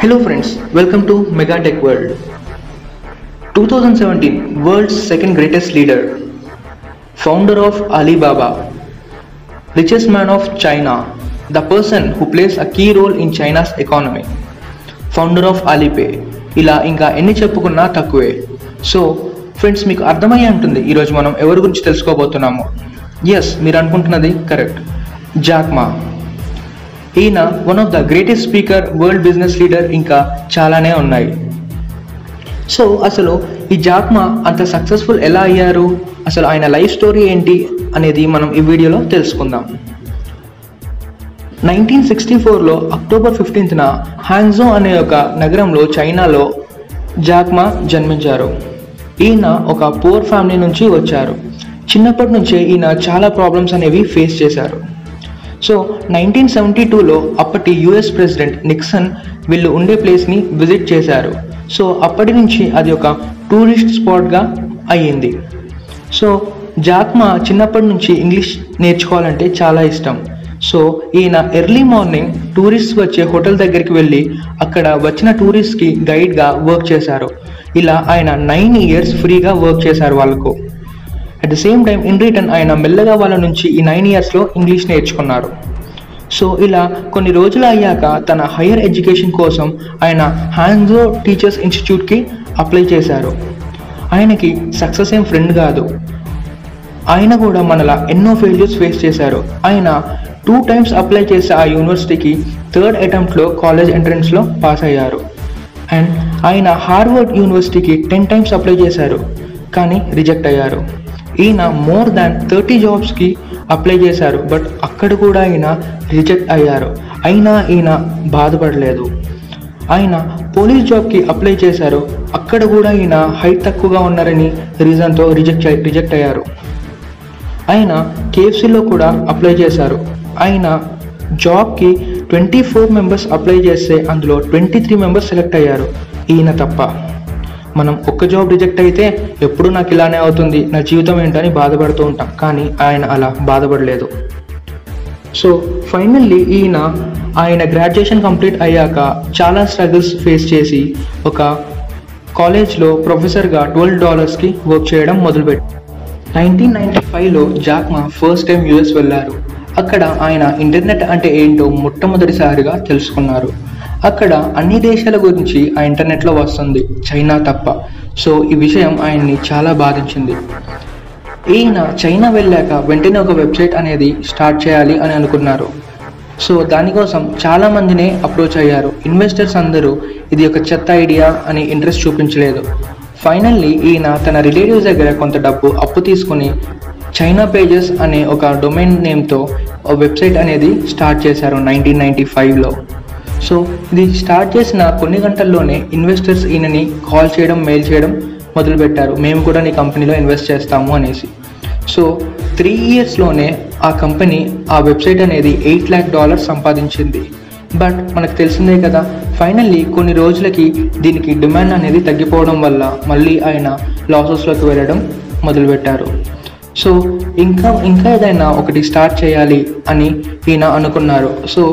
Hello friends, welcome to Megatech World. 2017 World's second greatest leader, founder of Alibaba, richest man of China, the person who plays a key role in China's economy, founder of Alipay, ఇలా ఇంకా ఎన్ని చెప్పుకున్నా తక్కువే so friends మీకు అర్థమయ్యే ఉంటుంది ఈరోజు మనం ఎవరి గురించి తెలుసుకోబోతున్నాము ఎస్ మీరు అనుకుంటున్నది కరెక్ట్ జాక్మా ఈయన one of the greatest speaker world business leader ఇంకా చాలానే ఉన్నాయి సో అసలు ఈ జాక్మా అంత సక్సెస్ఫుల్ ఎలా అయ్యారు అసలు ఆయన లైఫ్ స్టోరీ ఏంటి అనేది మనం ఈ వీడియోలో తెలుసుకుందాం నైన్టీన్ సిక్స్టీ ఫోర్లో అక్టోబర్ ఫిఫ్టీన్త్న హాంగ్జో అనే ఒక నగరంలో చైనాలో జాక్మా జన్మించారు ఈయన ఒక పూర్ ఫ్యామిలీ నుంచి వచ్చారు చిన్నప్పటి నుంచే ఈయన చాలా ప్రాబ్లమ్స్ అనేవి ఫేస్ చేశారు సో నైన్టీన్ సెవెంటీ టూలో అప్పటి యుఎస్ ప్రెసిడెంట్ నిక్సన్ వీళ్ళు ఉండే ప్లేస్ని విజిట్ చేశారు సో అప్పటి నుంచి అది ఒక టూరిస్ట్ స్పాట్గా అయ్యింది సో జాక్మా చిన్నప్పటి నుంచి ఇంగ్లీష్ నేర్చుకోవాలంటే చాలా ఇష్టం సో ఈయన ఎర్లీ మార్నింగ్ టూరిస్ట్ వచ్చే హోటల్ దగ్గరికి వెళ్ళి అక్కడ వచ్చిన టూరిస్ట్కి గైడ్గా వర్క్ చేశారు ఇలా ఆయన నైన్ ఇయర్స్ ఫ్రీగా వర్క్ చేశారు వాళ్ళకు at the same time in return ఆయన మెల్లగా వాళ్ళ నుంచి ఈ నైన్ ఇయర్స్లో ఇంగ్లీష్ నేర్చుకున్నారు సో ఇలా కొన్ని రోజులు అయ్యాక తన హైయర్ ఎడ్యుకేషన్ కోసం ఆయన హ్యాంగ్జో టీచర్స్ ఇన్స్టిట్యూట్కి అప్లై చేశారు ఆయనకి సక్సెస్ ఏం ఫ్రెండ్ కాదు ఆయన కూడా మనలా ఎన్నో ఫెయిల్యూర్స్ ఫేస్ చేశారు ఆయన టూ టైమ్స్ అప్లై చేసే ఆ యూనివర్సిటీకి థర్డ్ అటెంప్ట్లో కాలేజ్ ఎంట్రన్స్లో పాస్ అయ్యారు అండ్ ఆయన హార్వర్డ్ యూనివర్సిటీకి టెన్ టైమ్స్ అప్లై చేశారు కానీ రిజెక్ట్ అయ్యారు ఈయన మోర్ దాన్ థర్టీ జాబ్స్కి అప్లై చేశారు బట్ అక్కడ కూడా ఈయన రిజెక్ట్ అయ్యారు అయినా ఈయన బాధపడలేదు ఆయన పోలీస్ జాబ్కి అప్లై చేశారు అక్కడ కూడా ఈయన హైట్ తక్కువగా ఉన్నారని రీజన్తో రిజెక్ట్ రిజెక్ట్ అయ్యారు ఆయన కేఎఫ్సీలో కూడా అప్లై చేశారు ఆయన జాబ్కి ట్వంటీ ఫోర్ మెంబర్స్ అప్లై చేస్తే అందులో ట్వంటీ త్రీ మెంబర్స్ సెలెక్ట్ అయ్యారు ఈయన తప్ప మనం ఒక్క జాబ్ రిజెక్ట్ అయితే ఎప్పుడు నాకు ఇలానే అవుతుంది నా జీవితం ఏంటని బాధపడుతూ ఉంటాం కానీ ఆయన అలా బాధపడలేదు సో ఫైనల్లీ ఈయన ఆయన గ్రాడ్యుయేషన్ కంప్లీట్ అయ్యాక చాలా స్ట్రగుల్స్ ఫేస్ చేసి ఒక కాలేజ్లో ప్రొఫెసర్గా ట్వెల్వ్ డాలర్స్కి వర్క్ చేయడం మొదలుపెట్టారు నైన్టీన్ నైన్టీ ఫైవ్లో జాక్మా ఫస్ట్ టైం యుఎస్ వెళ్ళారు అక్కడ ఆయన ఇంటర్నెట్ అంటే ఏంటో మొట్టమొదటిసారిగా తెలుసుకున్నారు అక్కడ అన్ని దేశాల గురించి ఆ ఇంటర్నెట్లో వస్తుంది చైనా తప్ప సో ఈ విషయం ఆయన్ని చాలా బాధించింది ఈయన చైనా వెళ్ళాక వెంటనే ఒక వెబ్సైట్ అనేది స్టార్ట్ చేయాలి అని అనుకున్నారు సో దానికోసం చాలా మందినే అప్రోచ్ అయ్యారు ఇన్వెస్టర్స్ అందరూ ఇది ఒక చెత్త ఐడియా అని ఇంట్రెస్ట్ చూపించలేదు ఫైనల్లీ ఈయన తన రిలేటివ్స్ దగ్గర కొంత డబ్బు అప్పు తీసుకుని చైనా పేజెస్ అనే ఒక డొమైన్ నేమ్తో వెబ్సైట్ అనేది స్టార్ట్ చేశారు నైన్టీన్ నైన్టీ ఫైవ్లో సో ఇది స్టార్ట్ చేసిన కొన్ని గంటల్లోనే ఇన్వెస్టర్స్ ఈయనని కాల్ చేయడం మెయిల్ చేయడం మొదలుపెట్టారు మేము కూడా నీ కంపెనీలో ఇన్వెస్ట్ చేస్తాము అనేసి సో త్రీ ఇయర్స్లోనే ఆ కంపెనీ ఆ వెబ్సైట్ అనేది ఎయిట్ ల్యాక్ డాలర్స్ సంపాదించింది బట్ మనకు తెలిసిందే కదా ఫైనల్లీ కొన్ని రోజులకి దీనికి డిమాండ్ అనేది తగ్గిపోవడం వల్ల మళ్ళీ ఆయన లాసెస్లోకి వెళ్ళడం మొదలుపెట్టారు సో ఇంకా ఇంకా ఏదైనా ఒకటి స్టార్ట్ చేయాలి అని ఈయన అనుకున్నారు సో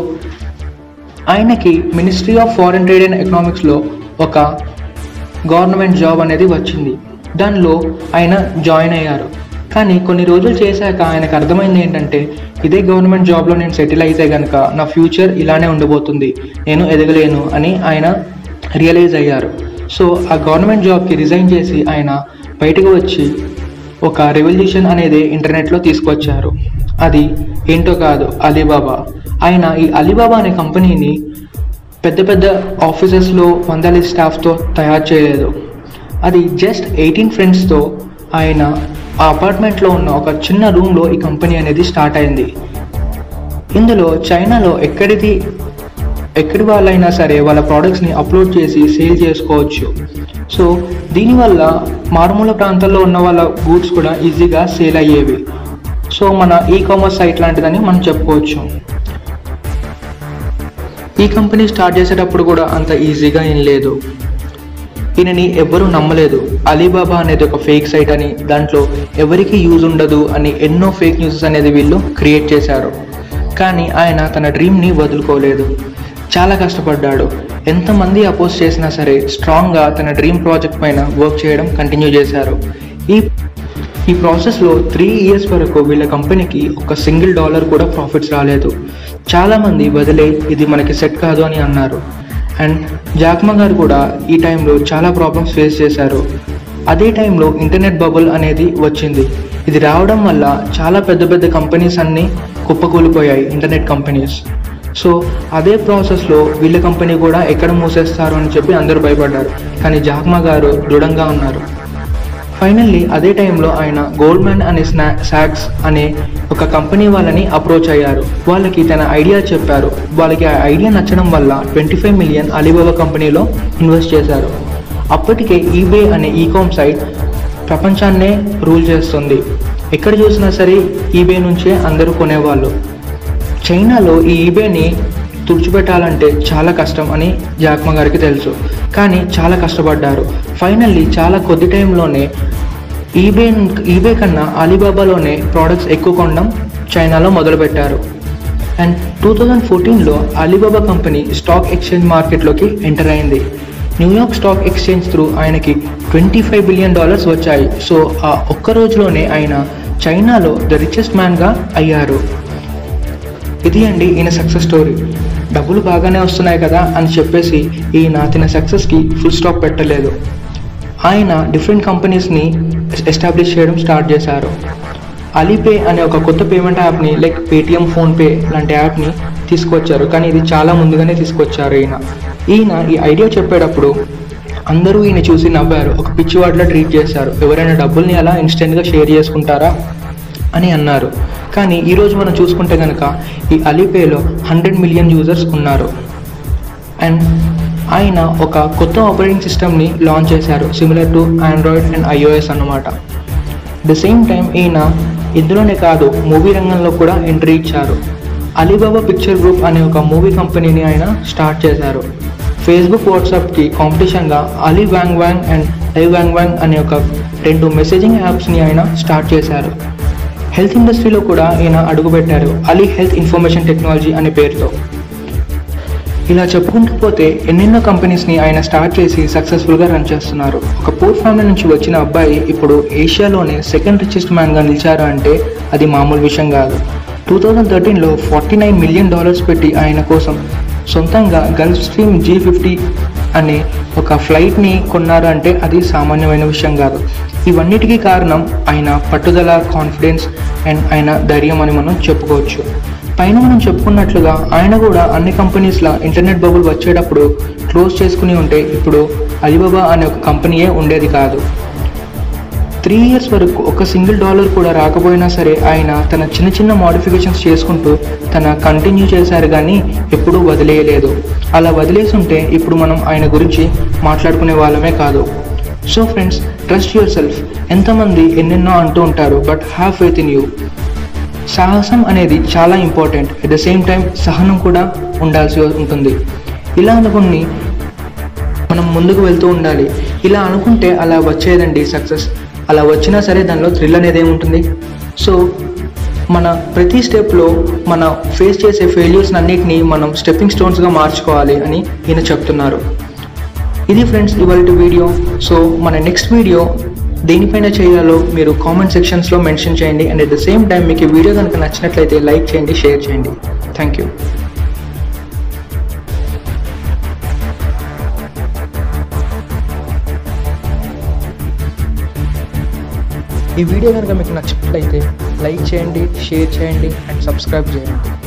ఆయనకి ministry of foreign trade and ఎకనామిక్స్లో ఒక గవర్నమెంట్ జాబ్ అనేది వచ్చింది దానిలో ఆయన జాయిన్ అయ్యారు కానీ కొన్ని రోజులు చేశాక ఆయనకు అర్థమైంది ఏంటంటే ఇదే గవర్నమెంట్ జాబ్లో నేను సెటిల్ అయితే కనుక నా ఫ్యూచర్ ఇలానే ఉండబోతుంది నేను ఎదగలేను అని ఆయన రియలైజ్ అయ్యారు సో ఆ గవర్నమెంట్ జాబ్కి రిజైన్ చేసి ఆయన బయటకు వచ్చి ఒక రెవల్యూషన్ అనేది ఇంటర్నెట్లో తీసుకొచ్చారు అది ఏంటో కాదు అలీబాబా ఆయన ఈ అలీబాబా అనే కంపెనీని పెద్ద పెద్ద ఆఫీసెస్లో వందల స్టాఫ్తో తయారు చేయలేదు అది జస్ట్ ఎయిటీన్ ఫ్రెండ్స్తో ఆయన ఆ అపార్ట్మెంట్లో ఉన్న ఒక చిన్న రూమ్లో ఈ కంపెనీ అనేది స్టార్ట్ అయింది ఇందులో చైనాలో ఎక్కడిది ఎక్కడి వాళ్ళైనా సరే వాళ్ళ ప్రోడక్ట్స్ని అప్లోడ్ చేసి సేల్ చేసుకోవచ్చు సో దీనివల్ల మారుమూల ప్రాంతాల్లో ఉన్న వాళ్ళ గూడ్స్ కూడా ఈజీగా సేల్ అయ్యేవి సో మన ఈ కామర్స్ సైట్ లాంటిదని మనం చెప్పుకోవచ్చు ఈ కంపెనీ స్టార్ట్ చేసేటప్పుడు కూడా అంత ఈజీగా ఏం లేదు ఈయనని ఎవ్వరూ నమ్మలేదు అలీబాబా అనేది ఒక ఫేక్ సైట్ అని దాంట్లో ఎవరికి యూజ్ ఉండదు అని ఎన్నో ఫేక్ న్యూస్ అనేది వీళ్ళు క్రియేట్ చేశారు కానీ ఆయన తన డ్రీమ్ని వదులుకోలేదు చాలా కష్టపడ్డాడు ఎంతమంది అపోజ్ చేసినా సరే స్ట్రాంగ్గా తన డ్రీమ్ ప్రాజెక్ట్ పైన వర్క్ చేయడం కంటిన్యూ చేశారు ఈ ఈ ప్రాసెస్లో త్రీ ఇయర్స్ వరకు వీళ్ళ కంపెనీకి ఒక సింగిల్ డాలర్ కూడా ప్రాఫిట్స్ రాలేదు చాలామంది వదిలే ఇది మనకి సెట్ కాదు అని అన్నారు అండ్ జాక్మా గారు కూడా ఈ టైంలో చాలా ప్రాబ్లమ్స్ ఫేస్ చేశారు అదే టైంలో ఇంటర్నెట్ బబుల్ అనేది వచ్చింది ఇది రావడం వల్ల చాలా పెద్ద పెద్ద కంపెనీస్ అన్నీ కుప్పకూలిపోయాయి ఇంటర్నెట్ కంపెనీస్ సో అదే ప్రాసెస్లో వీళ్ళ కంపెనీ కూడా ఎక్కడ మూసేస్తారు అని చెప్పి అందరూ భయపడ్డారు కానీ జాక్మా గారు దృఢంగా ఉన్నారు ఫైనల్లీ అదే టైంలో ఆయన గోల్డ్మ్యాన్ అనే స్నా సాక్స్ అనే ఒక కంపెనీ వాళ్ళని అప్రోచ్ అయ్యారు వాళ్ళకి తన ఐడియా చెప్పారు వాళ్ళకి ఆ ఐడియా నచ్చడం వల్ల ట్వంటీ ఫైవ్ మిలియన్ అలీబాబా కంపెనీలో ఇన్వెస్ట్ చేశారు అప్పటికే ఈబే అనే ఈకామ్ సైట్ ప్రపంచాన్నే రూల్ చేస్తుంది ఎక్కడ చూసినా సరే ఈబే నుంచే అందరూ కొనేవాళ్ళు చైనాలో ఈ ఈబేని తుడిచిపెట్టాలంటే చాలా కష్టం అని జాక్మా గారికి తెలుసు కానీ చాలా కష్టపడ్డారు ఫైనల్లీ చాలా కొద్ది టైంలోనే ఈబే ఈబే కన్నా అలీబాబాలోనే ప్రోడక్ట్స్ ఎక్కువ కొనడం చైనాలో మొదలుపెట్టారు అండ్ టూ థౌజండ్ ఫోర్టీన్లో అలీబాబా కంపెనీ స్టాక్ ఎక్స్చేంజ్ మార్కెట్లోకి ఎంటర్ అయింది న్యూయార్క్ స్టాక్ ఎక్స్చేంజ్ త్రూ ఆయనకి ట్వంటీ ఫైవ్ బిలియన్ డాలర్స్ వచ్చాయి సో ఆ ఒక్క రోజులోనే ఆయన చైనాలో ద రిచెస్ట్ మ్యాన్గా అయ్యారు ఇది అండి ఈయన సక్సెస్ స్టోరీ డబ్బులు బాగానే వస్తున్నాయి కదా అని చెప్పేసి ఈయన తన సక్సెస్కి ఫుల్ స్టాప్ పెట్టలేదు ఆయన డిఫరెంట్ కంపెనీస్ని ఎస్టాబ్లిష్ చేయడం స్టార్ట్ చేశారు అలీపే అనే ఒక కొత్త పేమెంట్ యాప్ని లైక్ పేటిఎం ఫోన్పే లాంటి యాప్ని తీసుకొచ్చారు కానీ ఇది చాలా ముందుగానే తీసుకొచ్చారు ఈయన ఈయన ఈ ఐడియా చెప్పేటప్పుడు అందరూ ఈయన చూసి నవ్వారు ఒక పిచ్చివాడిలో ట్రీట్ చేశారు ఎవరైనా డబ్బుల్ని అలా ఇన్స్టెంట్గా షేర్ చేసుకుంటారా అని అన్నారు కానీ ఈరోజు మనం చూసుకుంటే కనుక ఈ అలీపేలో హండ్రెడ్ మిలియన్ యూజర్స్ ఉన్నారు అండ్ ఆయన ఒక కొత్త ఆపరేటింగ్ సిస్టమ్ని లాంచ్ చేశారు similar to Android and iOS అన్నమాట ద సేమ్ టైం ఈయన ఇందులోనే కాదు మూవీ రంగంలో కూడా ఎంట్రీ ఇచ్చారు అలీబాబా పిక్చర్ గ్రూప్ అనే ఒక మూవీ కంపెనీని ఆయన స్టార్ట్ చేశారు ఫేస్బుక్ వాట్సాప్కి కాంపిటీషన్గా Ali Wang Wang and I Wang Wang అనే ఒక రెండు మెసేజింగ్ యాప్స్ని ఆయన స్టార్ట్ చేశారు హెల్త్ ఇండస్ట్రీలో కూడా ఈయన అడుగుపెట్టారు అలీ హెల్త్ ఇన్ఫర్మేషన్ టెక్నాలజీ అనే పేరుతో ఇలా చెప్పుకుంటూ పోతే ఎన్నెన్నో కంపెనీస్ని ఆయన స్టార్ట్ చేసి సక్సెస్ఫుల్గా రన్ చేస్తున్నారు ఒక పూర్ ఫ్యామిలీ నుంచి వచ్చిన అబ్బాయి ఇప్పుడు ఏషియాలోనే సెకండ్ రిచెస్ట్ మ్యాన్గా నిలిచారు అంటే అది మామూలు విషయం కాదు టూ థౌజండ్ థర్టీన్లో ఫార్టీ నైన్ మిలియన్ డాలర్స్ పెట్టి ఆయన కోసం సొంతంగా గల్ఫ్ స్ట్రీమ్ జీ ఫిఫ్టీ అనే ఒక ఫ్లైట్ని కొన్నారు అంటే అది సామాన్యమైన విషయం కాదు ఇవన్నిటికీ కారణం ఆయన పట్టుదల కాన్ఫిడెన్స్ అండ్ ఆయన ధైర్యం అని మనం చెప్పుకోవచ్చు పైన మనం చెప్పుకున్నట్లుగా ఆయన కూడా అన్ని కంపెనీస్లా ఇంటర్నెట్ బబుల్ వచ్చేటప్పుడు క్లోజ్ చేసుకుని ఉంటే ఇప్పుడు అలీబాబా అనే ఒక కంపెనీయే ఉండేది కాదు త్రీ ఇయర్స్ వరకు ఒక సింగిల్ డాలర్ కూడా రాకపోయినా సరే ఆయన తన చిన్న చిన్న మోడిఫికేషన్స్ చేసుకుంటూ తన కంటిన్యూ చేశారు కానీ ఎప్పుడూ వదిలేయలేదు అలా వదిలేసి ఉంటే ఇప్పుడు మనం ఆయన గురించి మాట్లాడుకునే వాళ్ళమే కాదు so friends trust yourself ఎంతమంది ఎన్నెన్నో అంటూ ఉంటారు but have faith in you సాహసం అనేది చాలా important at the same time సహనం కూడా ఉండాల్సి ఉంటుంది ఇలా అనుకుని మనం ముందుకు వెళ్తూ ఉండాలి ఇలా అనుకుంటే అలా వచ్చేదండి సక్సెస్ అలా వచ్చినా సరే దానిలో థ్రిల్ అనేది ఏముంటుంది సో మన ప్రతి స్టెప్లో మన ఫేస్ చేసే ఫెయిల్యూర్స్ అన్నిటినీ మనం స్టెప్పింగ్ స్టోన్స్గా మార్చుకోవాలి అని ఈయన చెప్తున్నారు ఇది ఫ్రెండ్స్ ఇవాళ వీడియో సో మన నెక్స్ట్ వీడియో దేనిపైన చేయాలో మీరు కామెంట్ సెక్షన్స్లో మెన్షన్ చేయండి and at the same time మీకు ఈ వీడియో కనుక నచ్చినట్లయితే లైక్ చేయండి షేర్ చేయండి థ్యాంక్ యూ ఈ వీడియో కనుక మీకు నచ్చినట్లయితే లైక్ చేయండి షేర్ చేయండి అండ్ సబ్స్క్రైబ్ చేయండి